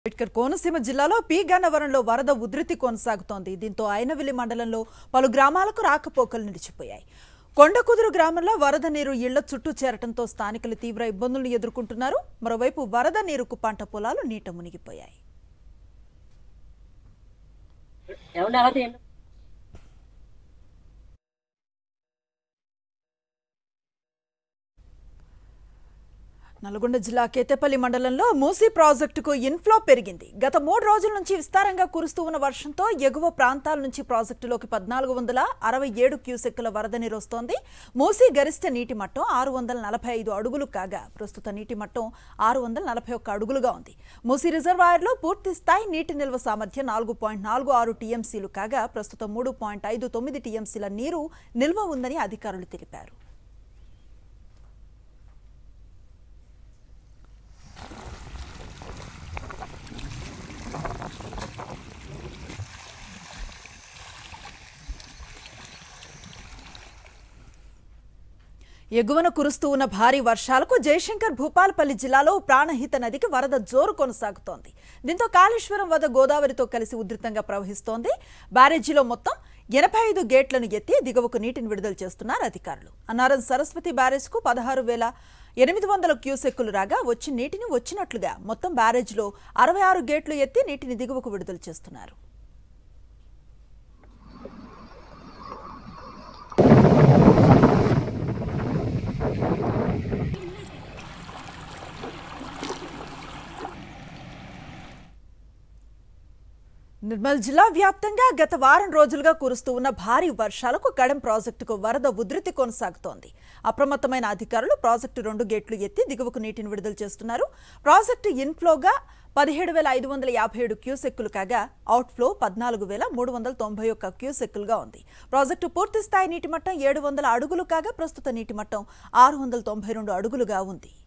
అంబేద్కర్ కోనసీమ జిల్లాలో పి గన్నవరంలో వరద ఉధృతి కొనసాగుతోంది దీంతో అయినవిల్లి మండలంలో పలు గ్రామాలకు రాకపోకలు నిలిచిపోయాయి కొండకుదురు గ్రామంలో వరద నీరు ఇళ్ల చుట్టూ చేరటంతో స్థానికులు తీవ్ర ఇబ్బందులను ఎదుర్కొంటున్నారు మరోవైపు వరద నీరుకు పంట పొలాలు నీట మునిగిపోయాయి ఏమన్నా అలా తీయండి. నల్గొండ జిల్లా కేతేపల్లి మండలంలో మూసీ ప్రాజెక్టుకు ఇన్ఫ్లో పెరిగింది గత మూడు రోజుల నుంచి విస్తారంగా కురుస్తూ ఉన్న వర్షంతో ఎగువ ప్రాంతాల నుంచి ప్రాజెక్టులోకి పద్నాలుగు వందల అరవై ఏడు క్యూసెక్కుల వరద నీరు వస్తోంది మూసీ గరిష్ట నీటి మట్టం ఆరు వందల నలభై ఐదు అడుగులు కాగా ప్రస్తుత నీటి మట్టం ఆరు వందల నలభై ఒక్క అడుగులుగా ఉంది మూసీ రిజర్వాయర్లో పూర్తి స్థాయి నీటి నిల్వ సామర్థ్యం నాలుగు పాయింట్ నాలుగు ఆరు టీఎంసీలు కాగా ప్రస్తుతం మూడు పాయింట్ ఐదు తొమ్మిది టీఎంసీల నీరు నిల్వ ఉందని అధికారులు తెలిపారు ఎగువన కురుస్తూ ఉన్న భారీ వర్షాలకు జయశంకర్ భూపాలపల్లి జిల్లాలో ప్రాణహిత నదికి వరద జోరు కొనసాగుతోంది దీంతో కాళేశ్వరం వద్ద గోదావరితో కలిసి ఉధృతంగా ప్రవహిస్తోంది బ్యారేజీలో మొత్తం ఎనభై ఐదు గేట్లను ఎత్తి దిగువకు నీటిని విడుదల చేస్తున్నారు అధికారులు అన్నారం సరస్వతి బ్యారేజ్కు పదహారు వేల ఎనిమిది వందల క్యూసెక్కులు రాగా వచ్చి నీటిని వచ్చినట్లుగా మొత్తం బ్యారేజ్లో అరవై ఆరు గేట్లు ఎత్తి నీటిని దిగువకు విడుదల చేస్తున్నారు నిర్మల్ జిల్లా వ్యాప్తంగా గత వారం రోజులుగా కురుస్తూ ఉన్న భారీ వర్షాలకు కడెం ప్రాజెక్టుకు వరద ఉధృతి కొనసాగుతోంది అప్రమత్తమైన అధికారులు ప్రాజెక్టు రెండు గేట్లు ఎత్తి దిగువకు నీటిని విడుదల చేస్తున్నారు ప్రాజెక్టు ఇన్ఫ్లోగా పదిహేడు వేల ఐదు వందల యాభై ఏడు క్యూసెక్కులు కాగా అవుట్ఫ్లో పద్నాలుగు వేల మూడు వందల తొంభై ఒక్క క్యూసెక్కులుగా ఉంది ప్రాజెక్టు పూర్తి స్థాయి నీటి మట్టం ఏడు వందల అడుగులు కాగా ప్రస్తుత నీటి మట్టం ఆరు వందల తొంభై రెండు అడుగులుగా ఉంది